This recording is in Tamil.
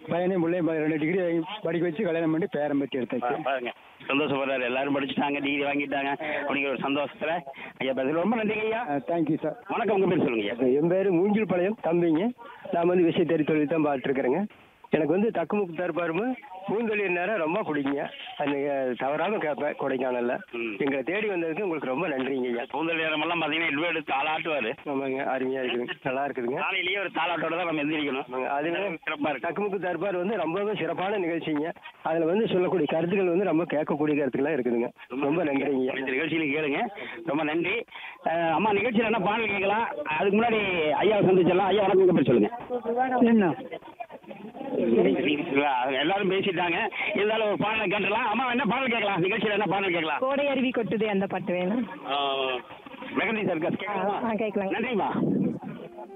பையனையும் பிள்ளையும் ப- ரெண்டு டிகிரி படிக்க வச்சு கல்யாணம் பண்ணி பேரம் பற்றி எடுத்தாச்சு பாருங்க சந்தோஷப்படுறாரு எல்லாரும் படிச்சுட்டாங்க டிகிரி வாங்கிட்டாங்க அப்படிங்கிற ஒரு சந்தோஷத்துல ஐயா பதில் ரொம்ப நன்றிங்க ஐயா தேங்க்யூ சார் வணக்கம் உங்க பேர் சொல்லுங்க ஐயா என் பேர் மூங்கில் பாளையம் தம்பிங்க நான் வந்து விஷய தெரி தொழில் தான் பார்த்துருக்குறேங்க எனக்கு வந்து தக்குமுக்கு தற்பாருமு பூந்தொழில் நேரம் ரொம்ப பிடிக்குங்க அது தவறாமல் கேட்பேன் கொடைக்கானல்ல ம். எங்களை தேடி வந்ததுக்கு உங்களுக்கு ரொம்ப நன்றிங்க ஐயா பூந்தல் நேரமெல்லாம் பார்த்தீங்கன்னா இல்வே எடுத்து தாளாட்டுவாரு ஆமாங்க அருமையாக இருக்குதுங்க நல்லா இருக்குதுங்க காலையிலேயே ஒரு தாளாட்டோட தான் நம்ம எந்திரிக்கணும் ஆமாங்க அதுவே சிறப்பா இருக்கு தக்குமுக்கு தர்பார் வந்து ரொம்பவே சிறப்பான நிகழ்ச்சிங்க அதில் வந்து சொல்லக்கூடிய கருத்துக்கள் வந்து ரொம்ப கேட்கக்கூடிய கருத்துக்களாக இருக்குதுங்க ரொம்ப நன்றிங்க இந்த நிகழ்ச்சியில கேளுங்க ரொம்ப நன்றி அஹ், அம்மா நிகழ்ச்சியில் என்ன பாடல் கேட்கலாம் அதுக்கு முன்னாடி ஐயாவை சந்திச்சிடலாம் ஐயா வணக்கம் உங்க பேர் சொல்லுங்க என்ன எல்லாரும் பேசிட்டாங்க இருந்தாலும் ஒரு பாடலை கேட்டுலாம் அம்மா என்ன பாடல் கேட்கலாம் நிகழ்ச்சியில் என்ன பாடல் கேட்கலாம் கோடை அருவி கொட்டுது அந்த பாட்டு வேணும் மெகந்தி சர்க்கஸ் கேட்கலாமா ஆ கேட்கலாங்க நன்றிம்மா